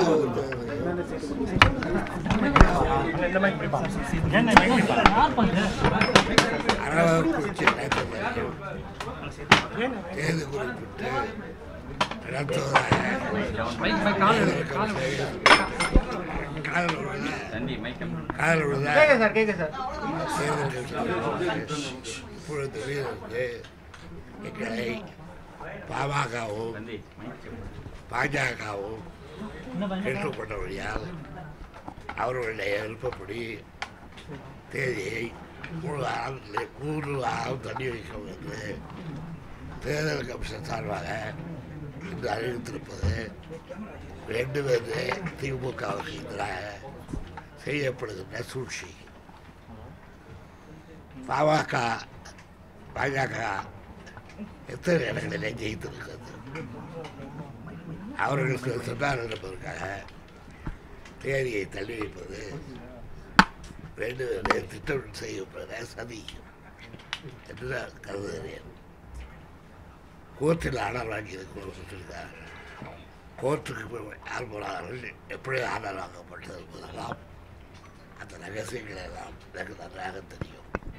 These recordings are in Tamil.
அரவக்குறிச்சி நேரத்தில் தேதி குறிப்பிட்டு நடத்துவதாக காதல் உள்ளதா காதல் உள்ளதா சார் கேட்க சார் இப்பொழுது இருந்து எங்களை பாமகவும் பாஜகவும் கேட்டுக்கொண்டபடியால் அவர்களுடைய விருப்பப்படி தேதியை மூணு வாரம் மூன்று வாரம் தள்ளி வைக்கும் என்று தேர்தல் கமிஷன் சார்பாக இன்று அறிவித்திருப்பது வேண்டும் என்று திமுகவுக்கு எதிராக செய்யப்படுகின்ற சூழ்ச்சி பாமக பாஜக எத்தனை இடங்களிலே ஜெயித்திருக்கிறது அவர்களுக்கு சொன்னார் என்பதற்காக தேதியை தள்ளி வைப்பது வேண்டும் என்று திட்டம் செய்யப்படுகிற சதி என்று நான் கருதுகிறேன் கோர்ட்டில் ஆர்டர் வாங்கி சொல்லியிருக்கார் கோர்ட்டுக்கு போய் யார் போனார்கள் எப்படி ஆர்டர் வாங்கப்பட்டது என்பதெல்லாம் அந்த ரகசியங்கள் எல்லாம் எனக்கு நன்றாக தெரியும்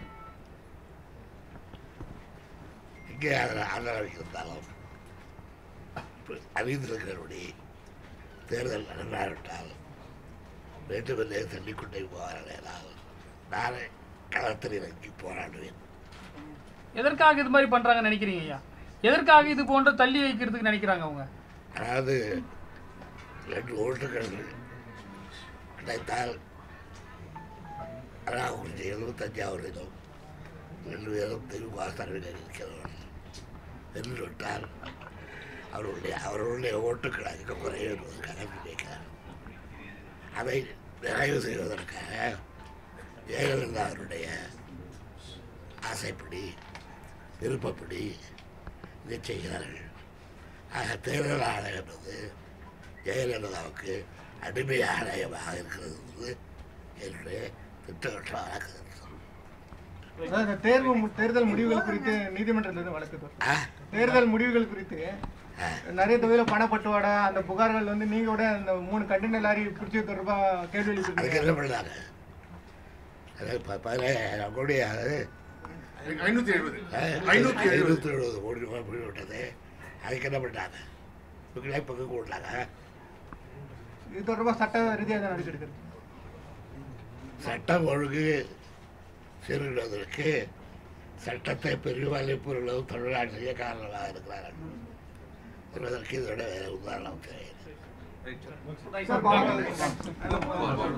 இங்கே அதில் ஆர்டர் வைத்திருந்தாலும் அறிந்திருக்கிறபடி தேர்தல் நடந்தாவிட்டால் வேண்டுமென்றே தள்ளிக்கொண்டே போகிறார்கள் நானே களத்தில் இறங்கி போராடுவேன் எதற்காக இது மாதிரி பண்றாங்கன்னு நினைக்கிறீங்க ஐயா எதற்காக இது போன்ற தள்ளி வைக்கிறதுக்கு நினைக்கிறாங்க அவங்க அதாவது ரெண்டு ஓட்டுகள் கிடைத்தால் அதாவது கொஞ்சம் எழுபத்தஞ்சாவதும் ரெண்டு பேரும் திமுக தலைவர்கள் இருக்கிறவர்கள் வென்று விட்டால் அவர்களுடைய அவர்களுடைய ஓட்டுகள் அதிக குறைய என்பதற்காக நினைக்கிறார் அதை நிறைவு செய்வதற்காக ஜெயலலிதா அவருடைய ஆசைப்படி விருப்பப்படி இதை செய்கிறார்கள் ஆக தேர்தல் ஆணையம் என்பது ஜெயலலிதாவுக்கு அடிமை ஆணையமாக இருக்கிறது என்பது என்னுடைய திட்டவட்டமான கருத்து அதாவது இந்த தேர்வு மு- தேர்தல் முடிவுகள் குறித்து நீதிமன்றத்தில் இருந்து வழக்கு தொடரும். ஆ? தேர்தல் முடிவுகள் குறித்து ஆ. நிறைய தொகையில பணப்பட்டுவாடா அந்த புகார்கள் வந்து நீங்க கூட அந்த மூணு கண்டெய்னர் லாரி பிடிச்சது தொடர்பா கேள்வி அதுக்கு எழுப்பிருக்கீங்க என்ன பண்ணாங்க அது ப- பதினாயிரம் கோடி ஆகுது ஐநூத்தி எழுபது ஐநூற்றி எழுபத்தி எழுபது கோடி ரூபாய் போய்விட்டது அதுக்கு என்ன பண்ணாங்க இவங்களே பங்கு போட்டாங்க இது தொடர்பா சட்ட ரீதியாக தான் நடவடிக்கை எடுக்கிறது சட்டம் ஒழுங்கு சீர்கிடுவதற்கு சட்டத்தை பெருமளிப்புள்ளதும் தமிழ்நாட்டிலேயே காரணமாக இருக்கிறார்கள் என்பதற்கு இதோட வேறு உதாரணம் தேவையில்லை சார், பாவம்.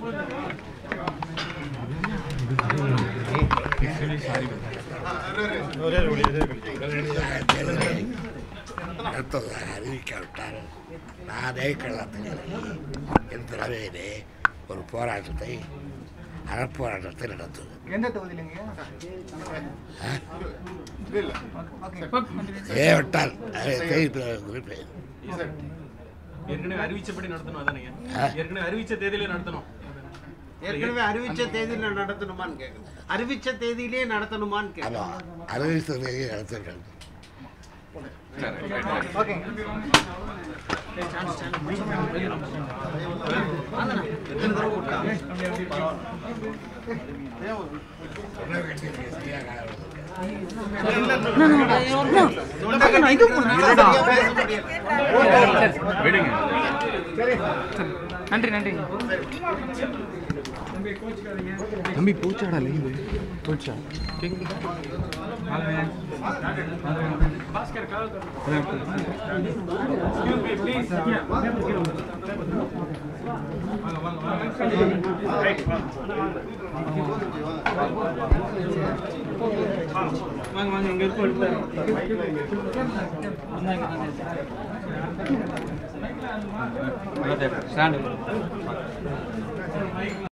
உடனடியாக தேர்தலை நடத்துவதாக அறிவிக்காவிட்டால் நானே களத்தில் இறங்கி என் தலைமையிலே ஒரு போராட்டத்தை அறப்போராட்டத்தை நடத்துவேன் எந்த தொகுதியிலங்க ஏவட்டால் அதை தேதி குறிப்பேன் ஏற்கனவே அறிவிச்சபடி நடத்தணும் அதானே ஆ? ஏற்கனவே அறிவிச்ச தேதியிலே நடத்தணும் ஏற்கனவே அறிவிச்ச தேதியில நடத்தணுமான்னு கேட்கணும் அறிவிச்ச தேதியிலே நடத்தணுமான்னு கேட்கணும் ஆமாம் அறிவித்த தேதி நடத்த வேண்டும் ஓகேங்க நன்றி நன்றி தம்பி பூச்சாடா லைவு பூச்சா வாங்க வாங்க இங்க இருக்கும் ஸ்டாண்டு